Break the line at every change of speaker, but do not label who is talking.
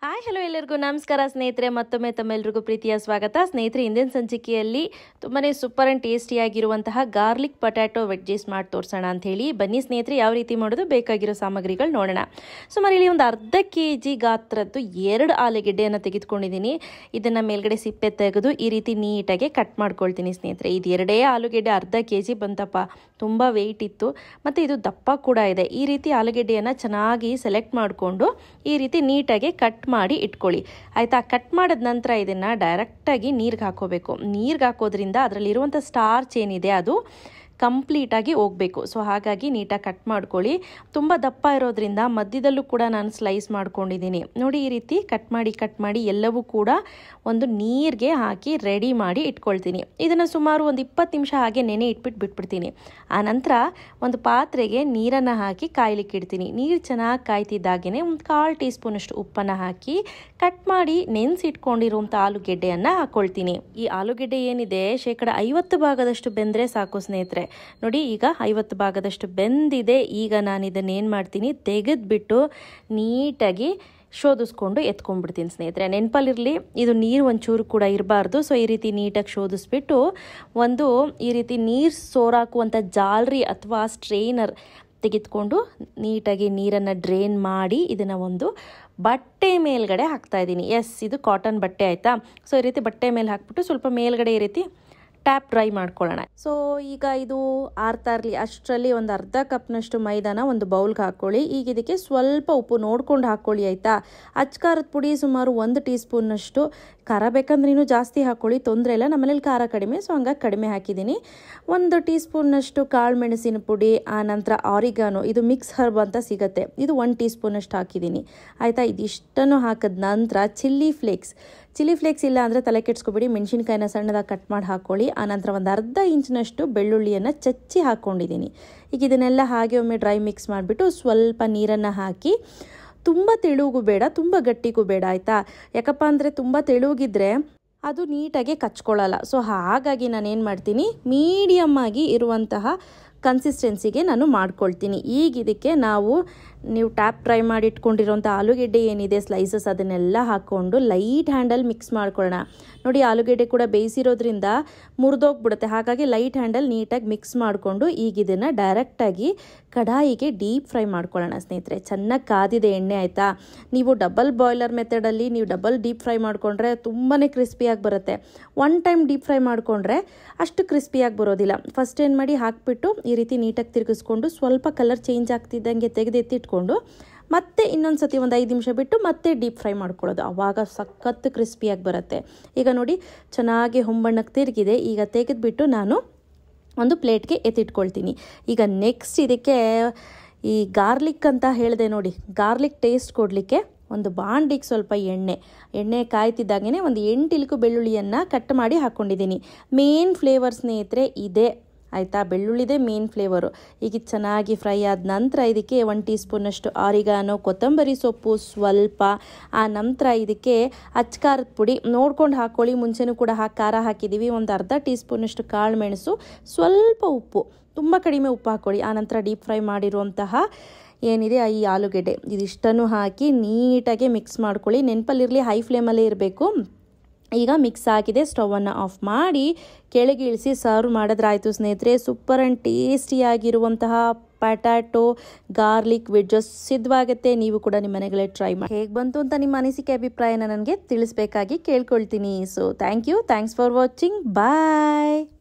hi hello ಎಲ್ಲರಿಗೂ ನಮಸ್ಕಾರ ಸ್ನೇಹಿತರೆ ಮತ್ತೊಮ್ಮೆ ತಮ್ಮೆಲ್ಲರಿಗೂ ಪ್ರೀತಿಯ ಸ್ವಾಗತ ಸ್ನೇಹಿತರೆ ಹಿಂದಿನ ಸಂಚಿಕೆಯಲ್ಲಿ ತುಂಬಾ ಸೂಪರ್ ಆ್ಯಂಡ್ ಟೇಸ್ಟಿಯಾಗಿರುವಂತಹ ಗಾರ್ಲಿಕ್ ಪೊಟ್ಯಾಟೊ ವೆಜ್ಜೀಸ್ ಮಾಡಿ ತೋರಿಸೋಣ ಅಂತ ಹೇಳಿ ಬನ್ನಿ ಸ್ನೇಹಿತರೆ ಯಾವ ರೀತಿ ಮಾಡೋದು ಬೇಕಾಗಿರೋ ಸಾಮಗ್ರಿಗಳು ನೋಡೋಣ ಸುಮಾರು ಇಲ್ಲಿ ಒಂದು ಅರ್ಧ ಕೆ ಜಿ ಗಾತ್ರದ್ದು ಎರಡು ಆಲೂಗೆಡ್ಡೆಯನ್ನು ತೆಗೆದುಕೊಂಡಿದ್ದೀನಿ ಇದನ್ನು ಮೇಲ್ಗಡೆ ಸಿಪ್ಪೆ ತೆಗೆದು ಈ ರೀತಿ ನೀಟಾಗಿ ಕಟ್ ಮಾಡ್ಕೊಳ್ತೀನಿ ಸ್ನೇಹಿತರೆ ಇದು ಎರಡೇ ಆಲೂಗೆಡ್ಡೆ ಅರ್ಧ ಕೆ ಜಿ ಬಂತಪ್ಪ ತುಂಬ ವೆಯ್ಟ್ ಇತ್ತು ಮತ್ತು ಇದು ದಪ್ಪ ಕೂಡ ಇದೆ ಈ ರೀತಿ ಆಲೂಗೆಡ್ಡೆಯನ್ನು ಚೆನ್ನಾಗಿ ಸೆಲೆಕ್ಟ್ ಮಾಡಿಕೊಂಡು ಈ ರೀತಿ ನೀಟಾಗಿ ಕಟ್ ಮಾಡಿ ಇಟ್ಕೊಳ್ಳಿ ಆಯಿತಾ ಕಟ್ ಮಾಡಿದ ನಂತರ ಇದನ್ನು ಡೈರೆಕ್ಟಾಗಿ ನೀರಿಗೆ ಹಾಕೋಬೇಕು ನೀರಿಗೆ ಹಾಕೋದ್ರಿಂದ ಅದರಲ್ಲಿರುವಂಥ ಸ್ಟಾರ್ಚ್ ಏನಿದೆ ಅದು ಕಂಪ್ಲೀಟಾಗಿ ಹೋಗಬೇಕು ಸೊ ಹಾಗಾಗಿ ನೀಟಾಗಿ ಕಟ್ ಮಾಡ್ಕೊಳ್ಳಿ ತುಂಬ ದಪ್ಪ ಇರೋದ್ರಿಂದ ಮಧ್ಯದಲ್ಲೂ ಕೂಡ ನಾನು ಸ್ಲೈಸ್ ಮಾಡ್ಕೊಂಡಿದ್ದೀನಿ ನೋಡಿ ಈ ರೀತಿ ಕಟ್ ಮಾಡಿ ಕಟ್ ಮಾಡಿ ಎಲ್ಲವೂ ಕೂಡ ಒಂದು ನೀರಿಗೆ ಹಾಕಿ ರೆಡಿ ಮಾಡಿ ಇಟ್ಕೊಳ್ತೀನಿ ಇದನ್ನು ಸುಮಾರು ಒಂದು ಇಪ್ಪತ್ತು ನಿಮಿಷ ಹಾಗೆ ನೆನೆ ಇಟ್ಬಿಟ್ಟು ಬಿಟ್ಬಿಡ್ತೀನಿ ಆನಂತರ ಒಂದು ಪಾತ್ರೆಗೆ ನೀರನ್ನು ಹಾಕಿ ಕಾಯ್ಲಿಕ್ಕೆ ಇಡ್ತೀನಿ ನೀರು ಚೆನ್ನಾಗಿ ಕಾಯ್ತಿದ್ದಾಗೇ ಒಂದು ಕಾಲು ಟೀ ಸ್ಪೂನಷ್ಟು ಉಪ್ಪನ್ನು ಹಾಕಿ ಕಟ್ ಮಾಡಿ ನೆನೆಸಿಟ್ಕೊಂಡಿರುವಂಥ ಆಲೂಗೆಡ್ಡೆಯನ್ನು ಹಾಕ್ಕೊಳ್ತೀನಿ ಈ ಆಲೂಗೆಡ್ಡೆ ಏನಿದೆ ಶೇಕಡ ಐವತ್ತು ಭಾಗದಷ್ಟು ಬೆಂದರೆ ಸಾಕು ಸ್ನೇಹಿತರೆ ನೋಡಿ ಈಗ ಐವತ್ತು ಭಾಗದಷ್ಟು ಬೆಂದಿದೆ ಈಗ ನಾನು ಇದನ್ನು ಏನು ಮಾಡ್ತೀನಿ ತೆಗೆದುಬಿಟ್ಟು ನೀಟಾಗಿ ಶೋಧಿಸ್ಕೊಂಡು ಎತ್ಕೊಂಡ್ಬಿಡ್ತೀನಿ ಸ್ನೇಹಿತರೆ ನೆನಪಲ್ಲಿರಲಿ ಇದು ನೀರು ಒಂಚೂರು ಕೂಡ ಇರಬಾರ್ದು ಸೊ ಈ ರೀತಿ ನೀಟಾಗಿ ಶೋಧಿಸ್ಬಿಟ್ಟು ಒಂದು ಈ ರೀತಿ ನೀರು ಸೋರಾಕುವಂಥ ಜಾಲ್ರಿ ಅಥವಾ ಸ್ಟ್ರೈನರ್ ತೆಗೆದುಕೊಂಡು ನೀಟಾಗಿ ನೀರನ್ನು ಡ್ರೈನ್ ಮಾಡಿ ಇದನ್ನು ಒಂದು ಬಟ್ಟೆ ಮೇಲ್ಗಡೆ ಹಾಕ್ತಾ ಇದ್ದೀನಿ ಎಸ್ ಇದು ಕಾಟನ್ ಬಟ್ಟೆ ಆಯಿತಾ ಸೊ ಈ ರೀತಿ ಬಟ್ಟೆ ಮೇಲೆ ಹಾಕ್ಬಿಟ್ಟು ಸ್ವಲ್ಪ ಮೇಲ್ಗಡೆ ಈ ರೀತಿ ಟ್ಯಾಪ್ ಡ್ರೈ ಮಾಡ್ಕೊಳ್ಳೋಣ ಸೊ ಈಗ ಇದು ಆರ್ತಾ ಇರಲಿ ಅಷ್ಟರಲ್ಲಿ ಒಂದು ಅರ್ಧ ಕಪ್ನಷ್ಟು ಮೈದಾನ ಒಂದು ಬೌಲ್ಗೆ ಹಾಕ್ಕೊಳ್ಳಿ ಈಗ ಇದಕ್ಕೆ ಸ್ವಲ್ಪ ಉಪ್ಪು ನೋಡ್ಕೊಂಡು ಹಾಕ್ಕೊಳ್ಳಿ ಆಯಿತಾ ಅಚ್ಕಾರದ ಪುಡಿ ಸುಮಾರು ಒಂದು ಟೀ ಸ್ಪೂನ್ನಷ್ಟು ಖಾರ ಬೇಕಂದ್ರೆ ಇನ್ನೂ ಜಾಸ್ತಿ ಹಾಕ್ಕೊಳ್ಳಿ ತೊಂದರೆ ಇಲ್ಲ ನಮ್ಮನೇಲಿ ಖಾರ ಕಡಿಮೆ ಸೊ ಹಂಗಾಗಿ ಕಡಿಮೆ ಹಾಕಿದ್ದೀನಿ ಒಂದು ಟೀ ಸ್ಪೂನ್ನಷ್ಟು ಕಾಳು ಮೆಣಸಿನ ಪುಡಿ ಆ ನಂತರ ಆರಿಗಾನು ಇದು ಮಿಕ್ಸ್ ಹರ್ಬ್ ಅಂತ ಸಿಗುತ್ತೆ ಇದು ಒನ್ ಟೀ ಸ್ಪೂನಷ್ಟು ಹಾಕಿದ್ದೀನಿ ಆಯಿತಾ ಇದಿಷ್ಟನ್ನು ಹಾಕಿದ ನಂತರ ಚಿಲ್ಲಿ ಫ್ಲೇಕ್ಸ್ ಚಿಲ್ಲಿ ಫ್ಲೇಕ್ಸ್ ಇಲ್ಲ ಅಂದರೆ ತಲೆ ಕೆಡ್ಸ್ಕೊಬೇಡಿ ಮೆಣಸಿನ್ಕಾಯಿನ ಸಣ್ಣದಾಗಿ ಕಟ್ ಮಾಡಿ ಹಾಕ್ಕೊಳ್ಳಿ ಆನಂತರ ಒಂದು ಅರ್ಧ ಇಂಚಿನಷ್ಟು ಬೆಳ್ಳುಳ್ಳಿಯನ್ನು ಚಚ್ಚಿ ಹಾಕ್ಕೊಂಡಿದ್ದೀನಿ ಈಗ ಇದನ್ನೆಲ್ಲ ಹಾಗೆ ಒಮ್ಮೆ ಡ್ರೈ ಮಿಕ್ಸ್ ಮಾಡಿಬಿಟ್ಟು ಸ್ವಲ್ಪ ನೀರನ್ನು ಹಾಕಿ ತುಂಬ ತೆಳುಗೂ ಬೇಡ ತುಂಬ ಗಟ್ಟಿಗೂ ಬೇಡ ಆಯಿತಾ ಯಾಕಪ್ಪ ಅಂದರೆ ತುಂಬ ತೆಳುಗಿದ್ರೆ ಅದು ನೀಟಾಗಿ ಕಚ್ಕೊಳ್ಳಲ್ಲ ಸೊ ಹಾಗಾಗಿ ನಾನು ಏನು ಮಾಡ್ತೀನಿ ಮೀಡಿಯಮ್ ಆಗಿ ಇರುವಂತಹ ಕನ್ಸಿಸ್ಟೆನ್ಸಿಗೆ ನಾನು ಮಾಡ್ಕೊಳ್ತೀನಿ ಈಗ ಇದಕ್ಕೆ ನಾವು ನೀವು ಟ್ಯಾಪ್ ಫ್ರೈ ಮಾಡಿ ಇಟ್ಕೊಂಡಿರೋಂಥ ಆಲೂಗೆಡ್ಡೆ ಏನಿದೆ ಸ್ಲೈಸಸ್ ಅದನ್ನೆಲ್ಲ ಹಾಕ್ಕೊಂಡು ಲೈಟ್ ಹ್ಯಾಂಡಲ್ ಮಿಕ್ಸ್ ಮಾಡ್ಕೊಳ್ಳೋಣ ನೋಡಿ ಆಲೂಗೆಡ್ಡೆ ಕೂಡ ಬೇಯಿಸಿರೋದ್ರಿಂದ ಮುರಿದೋಗ್ಬಿಡುತ್ತೆ ಹಾಗಾಗಿ ಲೈಟ್ ಹ್ಯಾಂಡಲ್ ನೀಟಾಗಿ ಮಿಕ್ಸ್ ಮಾಡಿಕೊಂಡು ಈಗ ಇದನ್ನು ಡೈರೆಕ್ಟಾಗಿ ಕಡಾಯಿಗೆ ಡೀಪ್ ಫ್ರೈ ಮಾಡ್ಕೊಳ್ಳೋಣ ಸ್ನೇಹಿತರೆ ಚೆನ್ನಾಗಿ ಕಾದಿದೆ ಎಣ್ಣೆ ಆಯಿತಾ ನೀವು ಡಬಲ್ ಬಾಯ್ಲರ್ ಮೆಥಡಲ್ಲಿ ನೀವು ಡಬಲ್ ಡೀಪ್ ಫ್ರೈ ಮಾಡಿಕೊಂಡ್ರೆ ತುಂಬಾ ಕ್ರಿಸ್ಪಿಯಾಗಿ ಬರುತ್ತೆ ಒನ್ ಟೈಮ್ ಡೀಪ್ ಫ್ರೈ ಮಾಡಿಕೊಂಡ್ರೆ ಅಷ್ಟು ಕ್ರಿಸ್ಪಿಯಾಗಿ ಬರೋದಿಲ್ಲ ಫಸ್ಟ್ ಏನು ಮಾಡಿ ಹಾಕ್ಬಿಟ್ಟು ಈ ರೀತಿ ನೀಟಾಗಿ ತಿರುಗಿಸ್ಕೊಂಡು ಸ್ವಲ್ಪ ಕಲರ್ ಚೇಂಜ್ ಆಗ್ತಿದ್ದಂಗೆ ತೆಗೆದೆತ್ತಿಟ್ಕೊಂಡು ಮತ್ತೆ ಇನ್ನೊಂದು ಸತಿ ಒಂದು ಐದು ನಿಮಿಷ ಬಿಟ್ಟು ಮತ್ತೆ ಡೀಪ್ ಫ್ರೈ ಮಾಡ್ಕೊಳ್ಳೋದು ಆವಾಗ ಸಖತ್ ಕ್ರಿಸ್ಪಿಯಾಗಿ ಬರುತ್ತೆ ಈಗ ನೋಡಿ ಚೆನ್ನಾಗಿ ಹೊಂಬಣ್ಣಕ್ಕೆ ತಿರುಗಿದೆ ಈಗ ತೆಗೆದುಬಿಟ್ಟು ನಾನು ಒಂದು ಪ್ಲೇಟ್ಗೆ ಎತ್ತಿಟ್ಕೊಳ್ತೀನಿ ಈಗ ನೆಕ್ಸ್ಟ್ ಇದಕ್ಕೆ ಈ ಗಾರ್ಲಿಕ್ ಅಂತ ಹೇಳಿದೆ ನೋಡಿ ಗಾರ್ಲಿಕ್ ಟೇಸ್ಟ್ ಕೊಡಲಿಕ್ಕೆ ಒಂದು ಬಾಂಡಿಗೆ ಸ್ವಲ್ಪ ಎಣ್ಣೆ ಎಣ್ಣೆ ಕಾಯ್ತಿದ್ದಾಗೇ ಒಂದು ಎಂಟು ಇಲ್ಕು ಬೆಳ್ಳುಳ್ಳಿಯನ್ನು ಕಟ್ ಮಾಡಿ ಹಾಕ್ಕೊಂಡಿದ್ದೀನಿ ಮೇನ್ ಫ್ಲೇವರ್ ಸ್ನೇಹಿತರೆ ಇದೆ ಆಯಿತಾ ಬೆಳ್ಳುಳ್ಳಿದೆ ಮೇನ್ ಫ್ಲೇವರು ಈಗ ಇದು ಚೆನ್ನಾಗಿ ಫ್ರೈ ಆದ ನಂತರ ಇದಕ್ಕೆ ಒನ್ ಟೀ ಸ್ಪೂನಷ್ಟು ಆರಿಗಾನೋ ಕೊತ್ತಂಬರಿ ಸೊಪ್ಪು ಸ್ವಲ್ಪ ಆ ನಂತರ ಇದಕ್ಕೆ ಅಚ್ಕಾರದ ಪುಡಿ ನೋಡ್ಕೊಂಡು ಹಾಕ್ಕೊಳ್ಳಿ ಮುಂಚೆನೂ ಕೂಡ ಹಾಕಿ ಖಾರ ಹಾಕಿದ್ದೀವಿ ಒಂದು ಅರ್ಧ ಟೀ ಸ್ಪೂನಷ್ಟು ಕಾಳು ಮೆಣಸು ಸ್ವಲ್ಪ ಉಪ್ಪು ತುಂಬ ಕಡಿಮೆ ಉಪ್ಪು ಹಾಕ್ಕೊಳ್ಳಿ ಆನಂತರ ಡೀಪ್ ಫ್ರೈ ಮಾಡಿರುವಂತಹ ಏನಿದೆ ಈ ಆಲೂಗೆಡ್ಡೆ ಇದಿಷ್ಟನ್ನು ಹಾಕಿ ನೀಟಾಗಿ ಮಿಕ್ಸ್ ಮಾಡ್ಕೊಳ್ಳಿ ನೆನಪಲ್ಲಿರಲಿ ಹೈ ಫ್ಲೇಮಲ್ಲೇ ಇರಬೇಕು ಈಗ ಮಿಕ್ಸ್ ಆಗಿದೆ ಸ್ಟವನ್ನು ಆಫ್ ಮಾಡಿ ಕೆಳಗೆ ಇಳಿಸಿ ಸರ್ವ್ ಮಾಡಿದ್ರಾಯ್ತು ಸ್ನೇಹಿತರೆ ಸೂಪರ್ ಆ್ಯಂಡ್ ಟೇಸ್ಟಿಯಾಗಿರುವಂತಹ ಪಟಾಟೊ ಗಾರ್ಲಿಕ್ ವೆಜ್ಜಸ್ ಸಿದ್ಧವಾಗುತ್ತೆ ನೀವು ಕೂಡ ನಿಮ್ಮ ಮನೆಗಳೇ ಟ್ರೈ ಮಾಡಿ ಹೇಗೆ ಬಂತು ಅಂತ ನಿಮ್ಮ ಅನಿಸಿಕೆ ಅಭಿಪ್ರಾಯನ ನನಗೆ ತಿಳಿಸ್ಬೇಕಾಗಿ ಕೇಳ್ಕೊಳ್ತೀನಿ so thank you thanks for watching bye